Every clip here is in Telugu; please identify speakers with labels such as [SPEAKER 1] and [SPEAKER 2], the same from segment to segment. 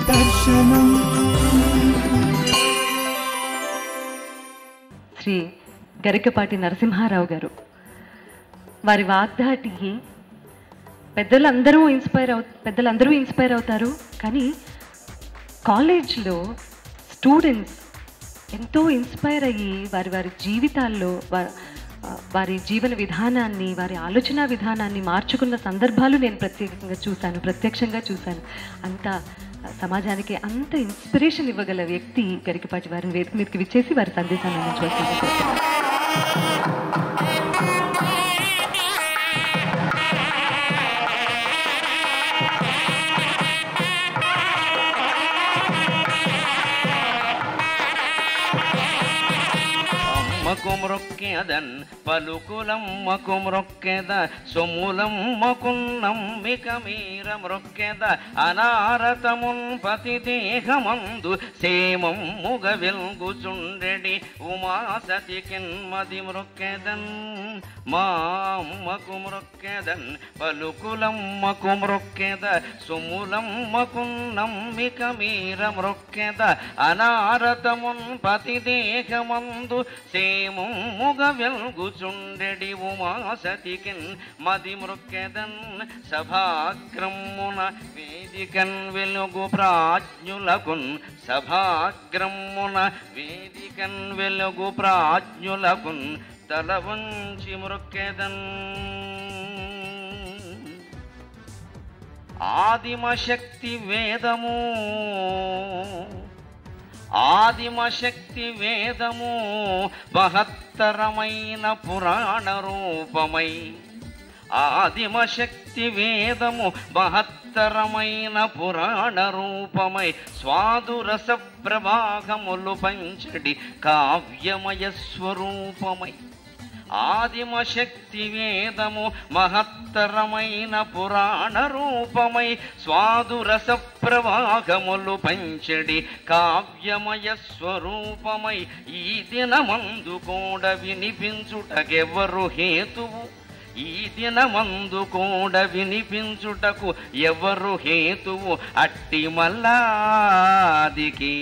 [SPEAKER 1] దర్శనం
[SPEAKER 2] శ్రీ గరికపాటి నరసింహారావు గారు వారి వాగ్దాటికి పెద్దలందరూ ఇన్స్పైర్ అవు పెద్దలందరూ ఇన్స్పైర్ అవుతారు కానీ కాలేజ్లో స్టూడెంట్స్ ఎంతో ఇన్స్పైర్ అయ్యి వారి వారి జీవితాల్లో వా- వారి జీవన విధానాన్ని వారి ఆలోచన విధానాన్ని మార్చుకున్న సందర్భాలు నేను ప్రత్యేకంగా చూశాను ప్రత్యక్షంగా చూశాను అంత సమాజానికి అంత ఇన్స్పిరేషన్ ఇవ్వగల వ్యక్తి గరికపాటి వారిని వేదిక మీదకి విచ్చేసి వారి సందేశాన్ని అందించవలసింది
[SPEAKER 3] అమ్మకు మ్రొక్కెదన్ పలుకులమ్మకు మ్రొక్కెద సొమ్ములమ్మకు నమ్మిక మీర మ్రొక్కెద అనారతమున్ పతి దేహమందు సేమమ్ముగ వెల్గుచుండెడి ఉమాసతి కిన్మది మ్రొక్కెదన్ మా అమ్మకు మ్రొక్కెదన్ పలుకులమ్మకు మ్రొక్కెద సొమ్ములమ్మకు నమ్మిక మీర మ్రొక్కెద అనారతమున్ పతి దేహమందు సేముముగ వెల్గుచుండెడి ఉమాసతికిన్ మది మృక్కెదన్ సభాగ్రమ్మున వేదికన్ వెలుగు ప్రాజ్ఞులకున్ సభాగ్రమ్మున వేదికన్ వెలుగు ప్రాజ్ఞులకున్ తల వంచి మృక్కెదన్ ఆదిమశక్తి వేదము ఆదిమశక్తి వేదము మహత్తరమైన పురాణ రూపమై ఆదిమశక్తి వేదము మహత్తరమైన పురాణ రూపమై స్వాదురస ప్రవాహములు పంచడి కావ్యమయ స్వరూపమై ఆదిమశక్తి వేదము మహత్తరమైన పురాణ రూపమై స్వాదురస ప్రవాహములు పంచడి కావ్యమయ స్వరూపమై ఈ దినమందు కూడా వినిపించుటకెవరు హేతువు ఈ దినమందు కూడా వినిపించుటకు ఎవరు హేతువు అట్టి మల్లాదికి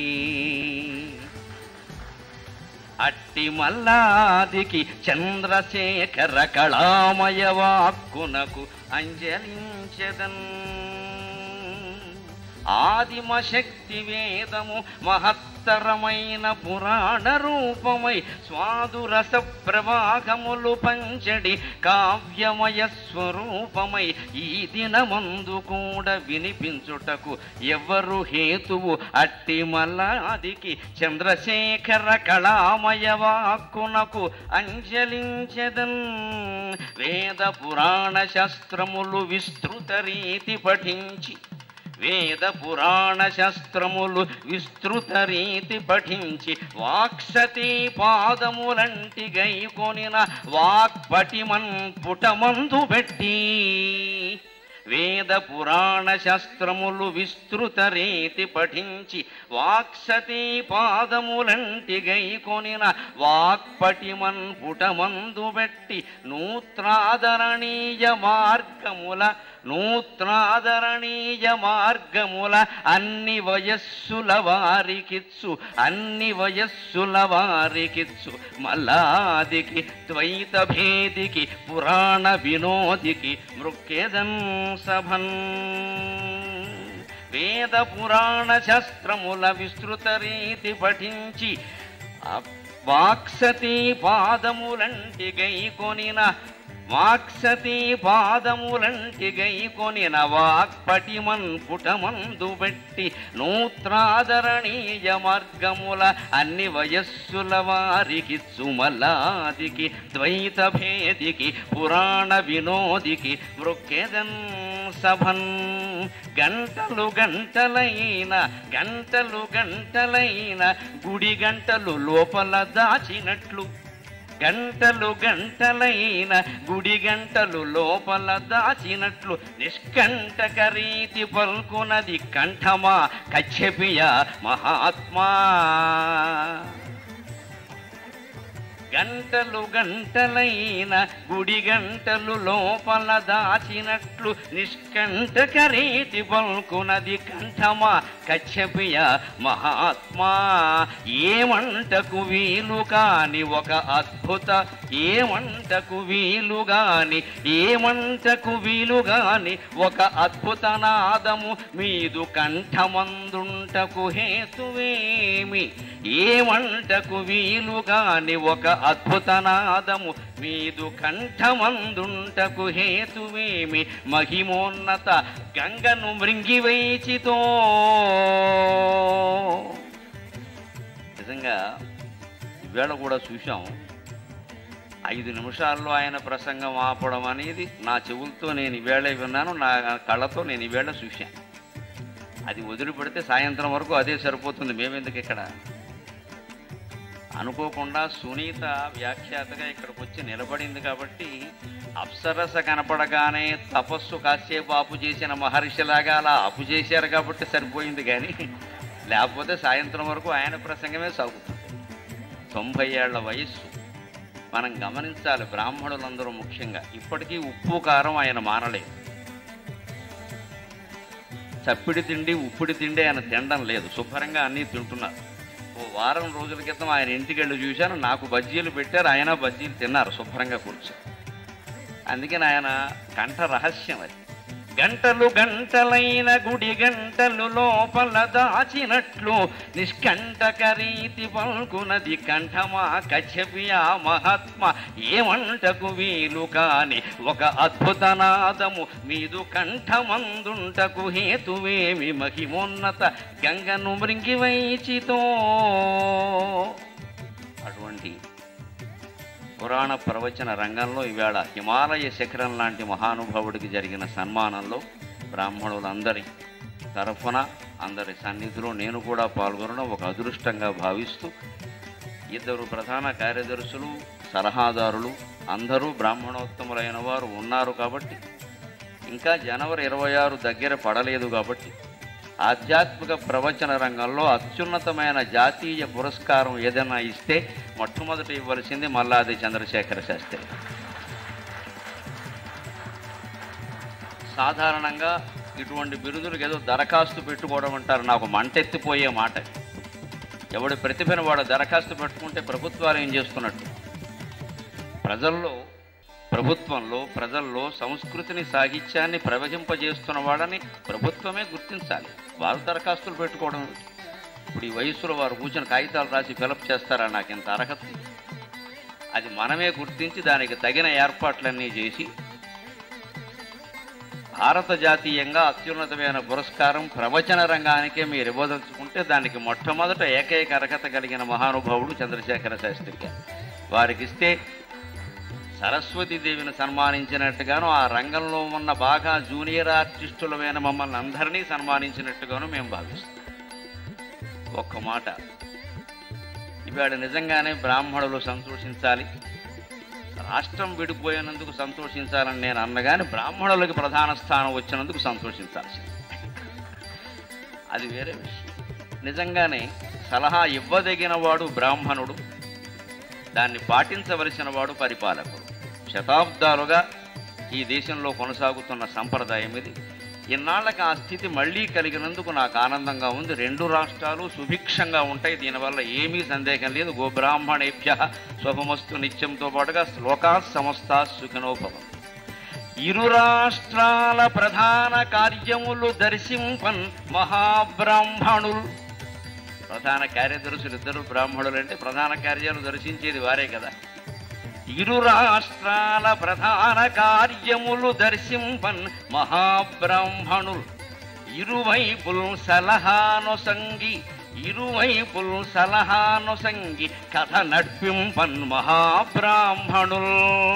[SPEAKER 3] అట్టి మల్లాదికి చంద్రశేఖర కళామయ వాక్కునకు అంజలించదన్ ఆదిమశక్తి వేదము మహత్తరమైన పురాణ రూపమై స్వాదురస ప్రవాహములు పంచడి కావ్యమయ స్వరూపమై ఈ దినమందు కూడా వినిపించుటకు ఎవరు హేతువు అట్టి మల్లాదికి చంద్రశేఖర కళామయ వాక్కునకు అంజలించదన్ వేద పురాణ శాస్త్రములు విస్తృత రీతి పఠించి వేద పురాణ శాస్త్రములు విస్తృత రీతి పఠించి వాక్సతి పాదములంటి గైకొనిన వాక్పటిమన్ పుటమందు పెట్టి వేద పురాణ శాస్త్రములు విస్తృత రీతి పఠించి వాక్సతి పాదములంటి గైకొనిన వాక్పటిమన్ పుటమందు పెట్టి నూత్రాదరణీయ మార్గముల నూత్నాదరణీయ మార్గముల అన్ని వయస్సుల వారికిచ్చు అన్ని వయస్సుల వారికిచ్చు మల్లాదికి ద్వైత భేదికి పురాణ వినోదికి మృక్కెదన్ సభన్ వేద పురాణ శాస్త్రముల విస్తృత రీతి పఠించి ఆ వాక్సతి పాదములంటి గైకొనిన వాక్సతి పాదములంటి గైకొనిన వాక్పటిమన్ పుటమందు పెట్టి నూత్రాదరణీయ మార్గముల అన్ని వయస్సుల వారికి సుమలాదికి ద్వైత భేదికి పురాణ వినోదికి మృక్కెదన్ సభన్ గంటలు గంటలైన గంటలు గంటలైన గుడి గంటలు లోపల దాచినట్లు గంటలు గంటలైన గుడి గంటలు లోపల దాచినట్లు నిష్కంటక రీతి పల్కునది కంఠమా కచ్చపియ మహాత్మా గంటలు గంటలైన గుడి గంటలు లోపల దాచినట్లు నిష్కంఠకరీతి పలుకునది కంఠమా కచ్చపియ మహాత్మా ఏమంటకు వీలు కాని ఒక అద్భుత ఏమంటకు వీలు గాని ఏమంటకు వీలు గాని ఒక అద్భుత నాదము మీదు కంఠమందుంటకు హేతువేమి ఏమంటకు వీలు గాని ఒక అద్భుత నాదము మీదు కంఠమందుంటకు హేతువేమి మహిమోన్నత గంగను మృంగివైచితో నిజంగా ఈవేళ కూడా చూశాం ఐదు నిమిషాల్లో ఆయన ప్రసంగం ఆపడం అనేది నా చెవులతో నేను ఈవేళ విన్నాను నా కళ్ళతో నేను ఈవేళ చూశాను అది వదిలిపెడితే సాయంత్రం వరకు అదే సరిపోతుంది మేమెందుకు ఇక్కడ అనుకోకుండా సునీత వ్యాఖ్యాతగా ఇక్కడికి వచ్చి నిలబడింది కాబట్టి అప్సరస కనపడగానే తపస్సు కాసేపు ఆపు చేసిన మహర్షిలాగా అలా ఆపు చేశారు కాబట్టి సరిపోయింది కానీ లేకపోతే సాయంత్రం వరకు ఆయన ప్రసంగమే సాగుతుంది తొంభై ఏళ్ల వయస్సు మనం గమనించాలి బ్రాహ్మణులందరూ ముఖ్యంగా ఇప్పటికీ ఉప్పు కారం ఆయన మానలేదు చప్పిడి తిండి ఉప్పుడి తిండి ఆయన తినడం లేదు శుభ్రంగా అన్నీ తింటున్నారు ఓ వారం రోజుల క్రితం ఆయన ఇంటికి వెళ్ళి చూశాను నాకు బజ్జీలు పెట్టారు ఆయన బజ్జీలు తిన్నారు శుభ్రంగా కూర్చొని అందుకని ఆయన కంఠ రహస్యం అది గంటలు గంటలైన గుడి గంటలు లోపల దాచినట్లు నిష్కంటక రీతి పలుకునది కంఠమా కచ్చపియా మహాత్మ ఏమంటకు వీలు కాని ఒక అద్భుత నాదము మీదు కంఠమందుంటకు హేతువేమి మహిమోన్నత గంగను మృంగివైచితో అటువంటి పురాణ ప్రవచన రంగంలో ఈవేళ హిమాలయ శిఖరం లాంటి మహానుభావుడికి జరిగిన సన్మానంలో బ్రాహ్మణులందరి తరఫున అందరి సన్నిధిలో నేను కూడా పాల్గొనడం ఒక అదృష్టంగా భావిస్తూ ఇద్దరు ప్రధాన కార్యదర్శులు సలహాదారులు అందరూ బ్రాహ్మణోత్తములైన వారు ఉన్నారు కాబట్టి ఇంకా జనవరి ఇరవై ఆరు దగ్గర పడలేదు కాబట్టి ఆధ్యాత్మిక ప్రవచన రంగంలో అత్యున్నతమైన జాతీయ పురస్కారం ఏదైనా ఇస్తే మొట్టమొదట ఇవ్వాల్సింది మల్లాది చంద్రశేఖర శాస్త్రి సాధారణంగా ఇటువంటి బిరుదులకు ఏదో దరఖాస్తు పెట్టుకోవడం అంటారు నాకు మంటెత్తిపోయే మాట ఎవడి ప్రతిభను వాడు దరఖాస్తు పెట్టుకుంటే ప్రభుత్వాలు ఏం చేస్తున్నట్టు ప్రజల్లో ప్రభుత్వంలో ప్రజల్లో సంస్కృతిని సాహిత్యాన్ని ప్రవహింపజేస్తున్న వాళ్ళని ప్రభుత్వమే గుర్తించాలి వారు దరఖాస్తులు పెట్టుకోవడం ఏమిటి? ఇప్పుడు ఈ వయసులో వారు కూర్చొని కాగితాలు రాసి ఫిలప్ చేస్తారా నాకు ఇంత అర్హత అది మనమే గుర్తించి దానికి తగిన ఏర్పాట్లన్నీ చేసి భారత జాతీయంగా అత్యున్నతమైన పురస్కారం ప్రవచన రంగానికే మీరు ఇవ్వదలుచుకుంటే దానికి మొట్టమొదట ఏకైక అర్హత కలిగిన మహానుభావుడు చంద్రశేఖర శాస్త్రి గారు వారికి ఇస్తే సరస్వతీదేవిని సన్మానించినట్టుగాను ఆ రంగంలో ఉన్న బాగా జూనియర్ ఆర్టిస్టులమైన మమ్మల్ని అందరినీ సన్మానించినట్టుగాను మేము భావిస్తాం ఒక్క మాట ఇవాళ నిజంగానే బ్రాహ్మణులు సంతోషించాలి రాష్ట్రం విడిపోయినందుకు సంతోషించాలని నేను అన్నగాని బ్రాహ్మణులకి ప్రధాన స్థానం వచ్చినందుకు సంతోషించాల్సింది అది వేరే విషయం నిజంగానే సలహా ఇవ్వదగిన వాడు బ్రాహ్మణుడు దాన్ని పాటించవలసిన వాడు పరిపాలకుడు శతాబ్దాలుగా ఈ దేశంలో కొనసాగుతున్న సంప్రదాయం ఇది ఇన్నాళ్ళకి ఆ స్థితి మళ్ళీ కలిగినందుకు నాకు ఆనందంగా ఉంది రెండు రాష్ట్రాలు సుభిక్షంగా ఉంటాయి దీనివల్ల ఏమీ సందేహం లేదు గోబ్రాహ్మణేభ్య శుభమస్తు నిత్యంతో పాటుగా శ్లోకా సమస్త సుఖినోభవం ఇరు రాష్ట్రాల ప్రధాన కార్యములు దర్శింపన్ మహాబ్రాహ్మణులు ప్రధాన కార్యదర్శులు ఇద్దరు బ్రాహ్మణులు అంటే ప్రధాన కార్యాలు దర్శించేది వారే కదా ఇరు రాష్ట్రాల ప్రధాన కార్యములు దర్శింపన్ మహాబ్రాహ్మణులు ఇరువైపుల్ సలహానొసంగి ఇరువైపుల్ సలహానొసంగి కథ నడిపింపన్ మహాబ్రాహ్మణుల్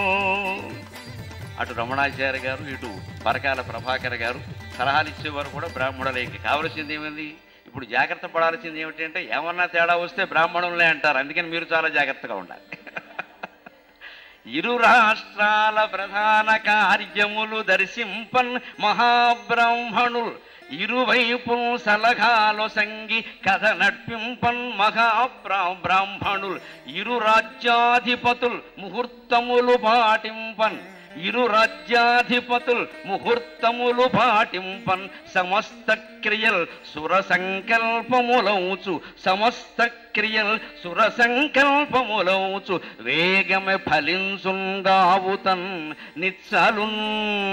[SPEAKER 3] అటు రమణాచార్య గారు ఇటు పరకాల ప్రభాకర్ గారు సలహాలు ఇచ్చేవారు కూడా బ్రాహ్మణులే ఇంక కావలసింది ఏమైంది ఇప్పుడు జాగ్రత్త పడాల్సింది ఏమిటంటే ఏమన్నా తేడా వస్తే బ్రాహ్మణులే అంటారు అందుకని మీరు చాలా జాగ్రత్తగా ఉండాలి ఇరు రాష్ట్రాల ప్రధాన కార్యములు దర్శింపన్ మహాబ్రాహ్మణులు ఇరువైపు సలహాలు సంగి కథ నడిపింపన్ మహాబ్రా బ్రాహ్మణులు ఇరు రాజ్యాధిపతులు ముహూర్తములు పాటింపన్ ఇరు రాజ్యాధిపతులు ముహూర్తములు పాటింపన్ సమస్త క్రియల్ సుర సంకల్పములవుచు సమస్త క్రియల్ సుర సంకల్పములవుచు వేగమే ఫలించుంగావుతన్ నిత్సలున్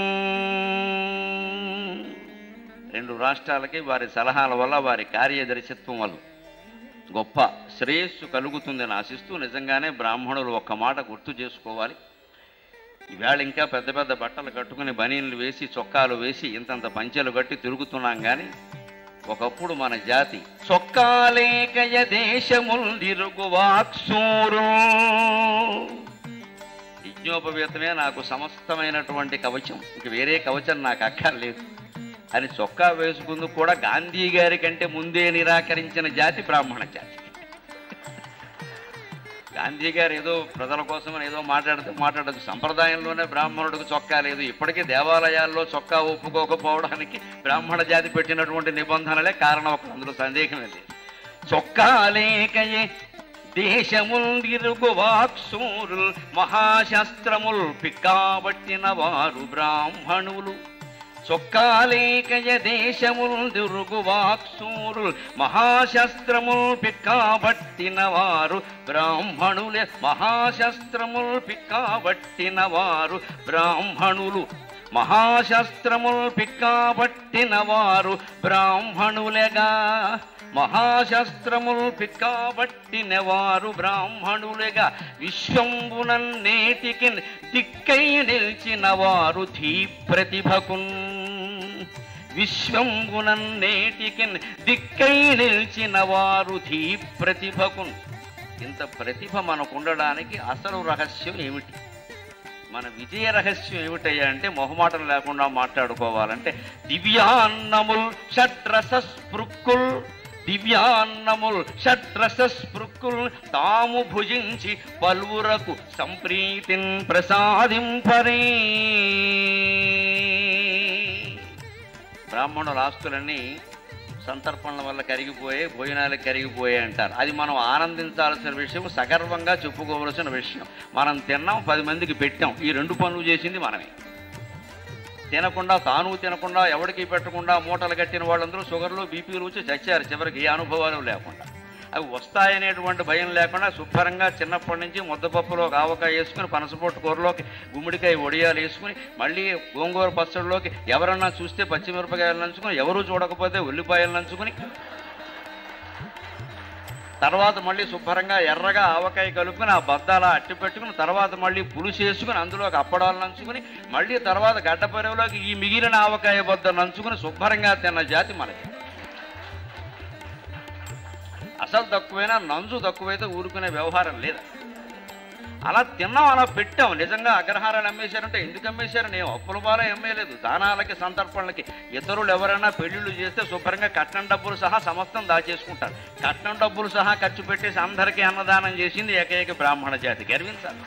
[SPEAKER 3] రెండు రాష్ట్రాలకి వారి సలహాల వల్ల వారి కార్యదర్శిత్వం వల్ల గొప్ప శ్రేయస్సు కలుగుతుందని ఆశిస్తూ నిజంగానే బ్రాహ్మణులు ఒక్క మాట గుర్తు చేసుకోవాలి ఈవేళ ఇంకా పెద్ద పెద్ద బట్టలు కట్టుకుని బనీన్లు వేసి చొక్కాలు వేసి ఇంతంత పంచెలు కట్టి తిరుగుతున్నాం కానీ ఒకప్పుడు మన జాతి చొక్కాలేకయ దేశముల్ తిరుగు వాక్సూరు యజ్ఞోపవేతమే నాకు సమస్తమైనటువంటి కవచం ఇంక వేరే కవచం నాకు అక్కర్లేదు అని చొక్కా వేసుకుందుకు కూడా గాంధీ గారి కంటే ముందే నిరాకరించిన జాతి బ్రాహ్మణ జాతి గాంధీ గారు ఏదో ప్రజల కోసమని ఏదో మాట్లాడుతూ మాట్లాడదు సంప్రదాయంలోనే బ్రాహ్మణుడికి చొక్కా లేదు ఇప్పటికీ దేవాలయాల్లో చొక్కా ఒప్పుకోకపోవడానికి బ్రాహ్మణ జాతి పెట్టినటువంటి నిబంధనలే కారణం ఒక అందులో సందేహమే లేదు చొక్కా లేకయే దేశముల్ తిరుగు వాక్సూరుల్ మహాశాస్త్రముల్ పిక్కాబట్టిన వారు బ్రాహ్మణులు చొక్కాలేకయ దేశముల్ దురుగు వాక్సూరుల్ మహాశస్త్రముల్ పిక్కాబట్టిన వారు బ్రాహ్మణులే మహాశస్త్రముల్ పిక్కాబట్టిన వారు బ్రాహ్మణులు మహాశస్త్రముల్ పిక్కాబట్టిన వారు బ్రాహ్మణులెగా మహాశస్త్రముల్ పిక్కాబట్టిన వారు బ్రాహ్మణులుగా విశ్వంబునన్ నేటికి దిక్కై నిలిచిన వారు ధీ ప్రతిభకున్ విశ్వంబునన్ నేటికి దిక్కై నిలిచిన వారు ధీ ప్రతిభకున్ ఇంత ప్రతిభ మనకు ఉండడానికి అసలు రహస్యం ఏమిటి మన విజయ రహస్యం ఏమిటయ్యా అంటే మొహమాటం లేకుండా మాట్లాడుకోవాలంటే దివ్యాన్నముల్ షడ్రస స్పృక్కుల్ దివ్యాన్నముల్ షడ్రస స్పృక్కుల్ తాము భుజించి పలువురకు సంప్రీతిన్ ప్రసాదింపరే బ్రాహ్మణుల ఆస్తులన్నీ సంతర్పణల వల్ల కరిగిపోయే భోజనాలకు కరిగిపోయాయి అంటారు అది మనం ఆనందించాల్సిన విషయం సగర్వంగా చెప్పుకోవలసిన విషయం మనం తిన్నాం పది మందికి పెట్టాం ఈ రెండు పనులు చేసింది మనమే తినకుండా తాను తినకుండా ఎవరికి పెట్టకుండా మూటలు కట్టిన వాళ్ళందరూ షుగర్లు బీపీలు వచ్చి చచ్చారు చివరికి ఏ అనుభవాలు లేకుండా అవి వస్తాయనేటువంటి భయం లేకుండా శుభ్రంగా చిన్నప్పటి నుంచి ముద్దపప్పులో ఒక ఆవకాయ వేసుకుని పనసపొట్టు కూరలోకి గుమ్మడికాయ వడియాలు వేసుకుని మళ్ళీ గోంగూర పచ్చడిలోకి ఎవరన్నా చూస్తే పచ్చిమిరపకాయలు నంచుకుని ఎవరు చూడకపోతే ఉల్లిపాయలు నంచుకుని తర్వాత మళ్ళీ శుభ్రంగా ఎర్రగా ఆవకాయ కలుపుకొని ఆ బద్దాల అట్టి పెట్టుకుని తర్వాత మళ్ళీ పులుసు వేసుకుని అందులోకి అప్పడాలు నంచుకుని మళ్ళీ తర్వాత గడ్డపరెవలోకి ఈ మిగిలిన ఆవకాయ బద్ద నంచుకుని శుభ్రంగా తిన్న జాతి మనకి అసలు తక్కువైనా నంజు తక్కువైతే ఊరుకునే వ్యవహారం లేదు అలా తిన్నాం అలా పెట్టాం నిజంగా అగ్రహారాలు అమ్మేశారంటే ఎందుకు అమ్మేశారు నేను అప్పుల పాలే అమ్మేయలేదు దానాలకి సంతర్పణలకి ఇతరులు ఎవరైనా పెళ్లిళ్ళు చేస్తే శుభ్రంగా కట్నం డబ్బులు సహా సమస్తం దాచేసుకుంటారు కట్నం డబ్బులు సహా ఖర్చు పెట్టేసి అందరికీ అన్నదానం చేసింది ఏకైక బ్రాహ్మణ జాతి గర్వించాలి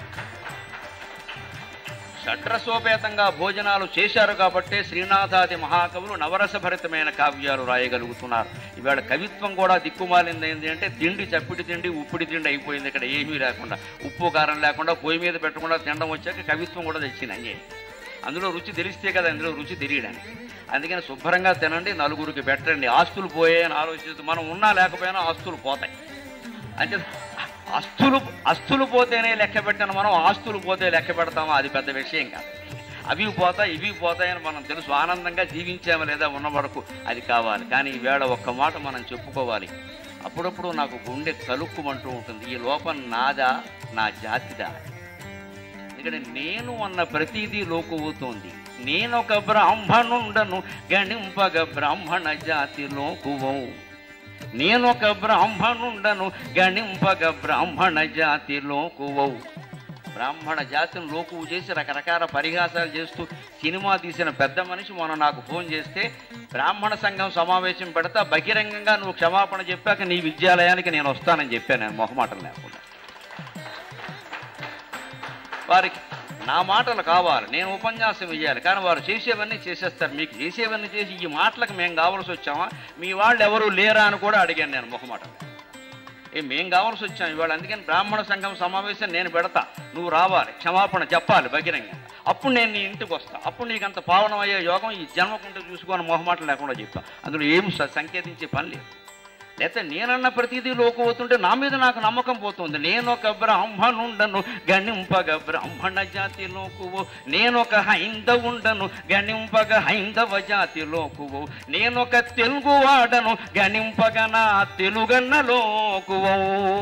[SPEAKER 3] షడ్రసోపేతంగా భోజనాలు చేశారు కాబట్టే శ్రీనాథాది మహాకవులు నవరసభరితమైన కావ్యాలు రాయగలుగుతున్నారు ఇవాళ కవిత్వం కూడా దిక్కుమాలింది ఏంటి అంటే తిండి చప్పిడి తిండి ఉప్పిడి తిండి అయిపోయింది ఇక్కడ ఏమీ లేకుండా ఉప్పు కారం లేకుండా పొయ్యి మీద పెట్టకుండా తినడం వచ్చాక కవిత్వం కూడా తెచ్చింది అన్నీ అందులో రుచి తెలిస్తే కదా అందులో రుచి తెలియడానికి అందుకని శుభ్రంగా తినండి నలుగురికి పెట్టండి ఆస్తులు పోయాయని ఆలోచిస్తూ మనం ఉన్నా లేకపోయినా ఆస్తులు పోతాయి అంటే అస్తులు అస్తులు పోతేనే లెక్క పెట్టిన మనం ఆస్తులు పోతే లెక్క పెడతామా అది పెద్ద విషయం కాదు అవి పోతాయి ఇవి పోతాయని మనం తెలుసు ఆనందంగా జీవించామా లేదా ఉన్న వరకు అది కావాలి కానీ ఈవేళ ఒక్క మాట మనం చెప్పుకోవాలి అప్పుడప్పుడు నాకు గుండె కలుక్కుమంటూ ఉంటుంది ఈ లోపం నాదా నా జాతిదా ఎందుకంటే నేను అన్న ప్రతిదీ లోకువుతోంది నేనొక బ్రాహ్మణుండను గణింపగ బ్రాహ్మణ జాతి లోకువవు నేనొక బ్రాహ్మణుండను గణింపగ బ్రాహ్మణ జాతి లోకువవు బ్రాహ్మణ జాతిని లోకువు చేసి రకరకాల పరిహాసాలు చేస్తూ సినిమా తీసిన పెద్ద మనిషి మొన్న నాకు ఫోన్ చేస్తే బ్రాహ్మణ సంఘం సమావేశం పెడతా బహిరంగంగా నువ్వు క్షమాపణ చెప్పాక నీ విద్యాలయానికి నేను వస్తానని చెప్పాను నేను మొహమాటం లేకుండా వారికి నా మాటలు కావాలి నేను ఉపన్యాసం ఇవ్వాలి కానీ వారు చేసేవన్నీ చేసేస్తారు మీకు చేసేవన్నీ చేసి ఈ మాటలకు మేము కావాల్సి వచ్చామా మీ వాళ్ళు ఎవరు లేరా అని కూడా అడిగాను నేను ముఖమాట ఏ మేం కావాల్సి వచ్చాం ఇవాళ అందుకని బ్రాహ్మణ సంఘం సమావేశం నేను పెడతా నువ్వు రావాలి క్షమాపణ చెప్పాలి బహిరంగ అప్పుడు నేను నీ ఇంటికి వస్తా అప్పుడు నీకు అంత పావనమయ్యే యోగం ఈ జన్మకుంటూ చూసుకొని మొహమాటం లేకుండా చెప్తా అందులో ఏం స- సంకేతించే పని లేదు లేకపోతే నేనన్న ప్రతిదీ లోకపోతుంటే నా మీద నాకు నమ్మకం పోతుంది నేనొక బ్రాహ్మణుండను గణింపగ బ్రాహ్మణ జాతి లోకువు నేనొక హైందవుండను గణింపగ హైందవ జాతి లోకువు నేనొక తెలుగు వాడను గణింపగ నా తెలుగన్న లోకువు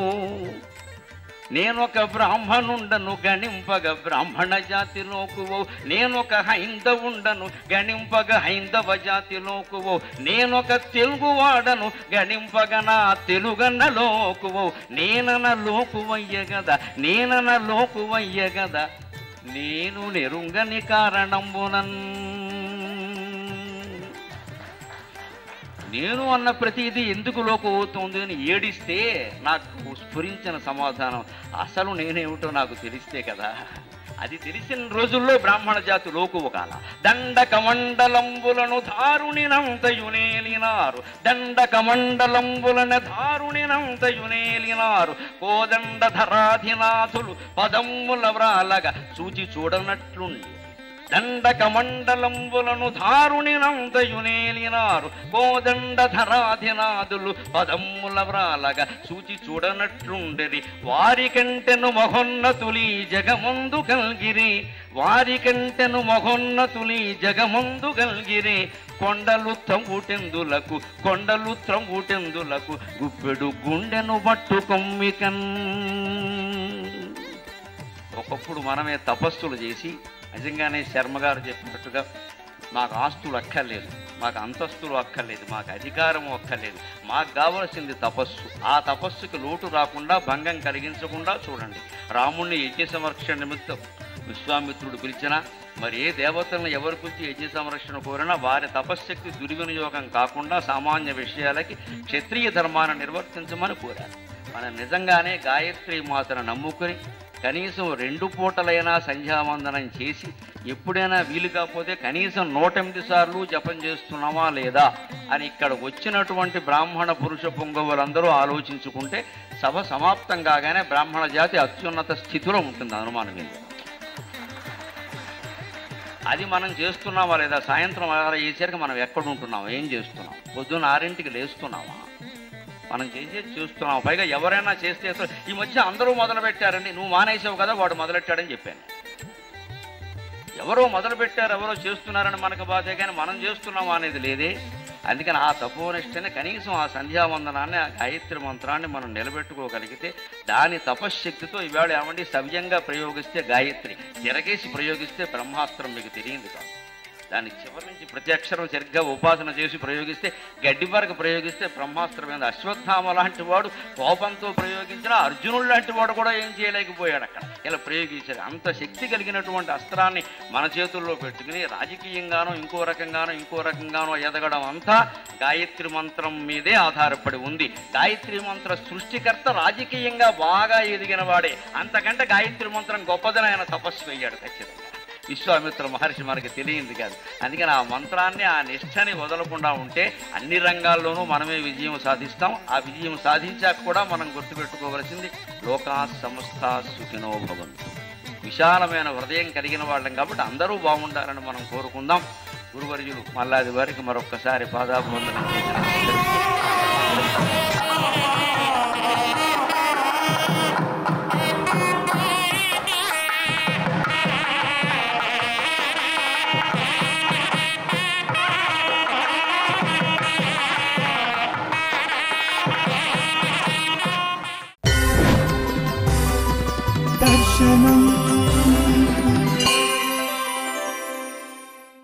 [SPEAKER 3] నేనొక బ్రాహ్మణుండను గణింపగ బ్రాహ్మణ జాతిలోకువో నేనొక హైందవుండను గణింపగ హైందవ జాతిలోకువో నేనొక తెలుగువాడను గణింపగ నా తెలుగన్న లోకువో నేనన లోకువయ్య గద నేనన లోకువయ్య గద నేను నెరుంగని కారణంబునన్ నేను అన్న ప్రతిదీ ఎందుకు లోకపోతుంది అని ఏడిస్తే నాకు స్ఫురించిన సమాధానం అసలు నేనేమిటో నాకు తెలిస్తే కదా అది తెలిసిన రోజుల్లో బ్రాహ్మణ జాతి లోకువు కాల దండక మండలంబులను ధారుణినంతయునేలినారు దండక మండలంబులను ధారుణినంతయునేలినారు కోదండ ధరాధినాథులు పదమ్ముల వ్రాలగా చూచి చూడనట్లుండి దండక మండలంబులను ధారుణినంతయునేలినారు కోదండ ధరాధినాదులు పదమ్ముల వ్రాలగా సూచి చూడనట్లుండెరి వారి కంటెను మహోన్నతులి జగమందు కల్గిరి వారి కంటెను మహోన్నతులి జగమందు కల్గిరి కొండలు త్రంగుటెందులకు కొండలు త్రంగుటెందులకు గుప్పెడు గుండెను పట్టు కొమ్మికన్ ఒకప్పుడు మనమే తపస్సులు చేసి నిజంగానే శర్మ గారు చెప్పినట్టుగా మాకు ఆస్తులు అక్కర్లేదు మాకు అంతస్తులు అక్కర్లేదు మాకు అధికారము అక్కర్లేదు మాకు కావలసింది తపస్సు ఆ తపస్సుకి లోటు రాకుండా భంగం కలిగించకుండా చూడండి రాముణ్ణి యజ్ఞ సంరక్షణ నిమిత్తం విశ్వామిత్రుడు పిలిచినా మరి ఏ దేవతలను ఎవరి పిలిచి యజ్ఞ సంరక్షణ కోరినా వారి తపశ్శక్తి దుర్వినియోగం కాకుండా సామాన్య విషయాలకి క్షత్రియ ధర్మాన్ని నిర్వర్తించమని కోరారు మనం నిజంగానే గాయత్రి మాతను నమ్ముకుని కనీసం రెండు పూటలైనా సంధ్యావందనం చేసి ఎప్పుడైనా వీలు కాకపోతే కనీసం నూట ఎనిమిది సార్లు జపం చేస్తున్నామా లేదా అని ఇక్కడ వచ్చినటువంటి బ్రాహ్మణ పురుష పొంగవులందరూ ఆలోచించుకుంటే సభ సమాప్తం కాగానే బ్రాహ్మణ జాతి అత్యున్నత స్థితిలో ఉంటుంది అనుమానం లేదు అది మనం చేస్తున్నామా లేదా సాయంత్రం ఆరు చేసరికి మనం ఎక్కడ ఉంటున్నాం ఏం చేస్తున్నాం పొద్దున్న ఆరింటికి లేస్తున్నామా మనం చేసేది చూస్తున్నాం పైగా ఎవరైనా చేస్తే అసలు ఈ మధ్య అందరూ మొదలు పెట్టారండి నువ్వు మానేసావు కదా వాడు మొదలెట్టాడని చెప్పాను ఎవరో మొదలు పెట్టారు ఎవరో చేస్తున్నారని మనకు బాధే కానీ మనం చేస్తున్నామా అనేది లేదే అందుకని ఆ తపోనిష్టని కనీసం ఆ సంధ్యావందనాన్ని ఆ గాయత్రి మంత్రాన్ని మనం నిలబెట్టుకోగలిగితే దాని తపశ్శక్తితో ఈవేళ ఏమండి సవ్యంగా ప్రయోగిస్తే గాయత్రి తిరగేసి ప్రయోగిస్తే బ్రహ్మాస్త్రం మీకు తెలియదు కాదు దాని చివరి నుంచి ప్రతి అక్షరం సరిగ్గా ఉపాసన చేసి ప్రయోగిస్తే గడ్డి వరకు ప్రయోగిస్తే బ్రహ్మాస్త్రమైన అశ్వత్థామ లాంటి వాడు కోపంతో ప్రయోగించిన అర్జునుడు లాంటి వాడు కూడా ఏం చేయలేకపోయాడు అక్కడ ఇలా ప్రయోగించారు అంత శక్తి కలిగినటువంటి అస్త్రాన్ని మన చేతుల్లో పెట్టుకుని రాజకీయంగానో ఇంకో రకంగానో ఇంకో రకంగానో ఎదగడం అంతా గాయత్రి మంత్రం మీదే ఆధారపడి ఉంది గాయత్రి మంత్ర సృష్టికర్త రాజకీయంగా బాగా ఎదిగిన వాడే అంతకంటే గాయత్రి మంత్రం గొప్పదని ఆయన తపస్సు అయ్యాడు ఖచ్చితంగా విశ్వామిత్ర మహర్షి మనకి తెలియంది కాదు అందుకని ఆ మంత్రాన్ని ఆ నిష్టని వదలకుండా ఉంటే అన్ని రంగాల్లోనూ మనమే విజయం సాధిస్తాం ఆ విజయం సాధించాక కూడా మనం గుర్తుపెట్టుకోవలసింది లోకా సంస్థ సుఖినో భవంతు విశాలమైన హృదయం కలిగిన వాళ్ళం కాబట్టి అందరూ బాగుండాలని మనం కోరుకుందాం గురువర్యులు మల్లాది వారికి మరొక్కసారి పాదాభివందనం చేసిన
[SPEAKER 1] దర్శనం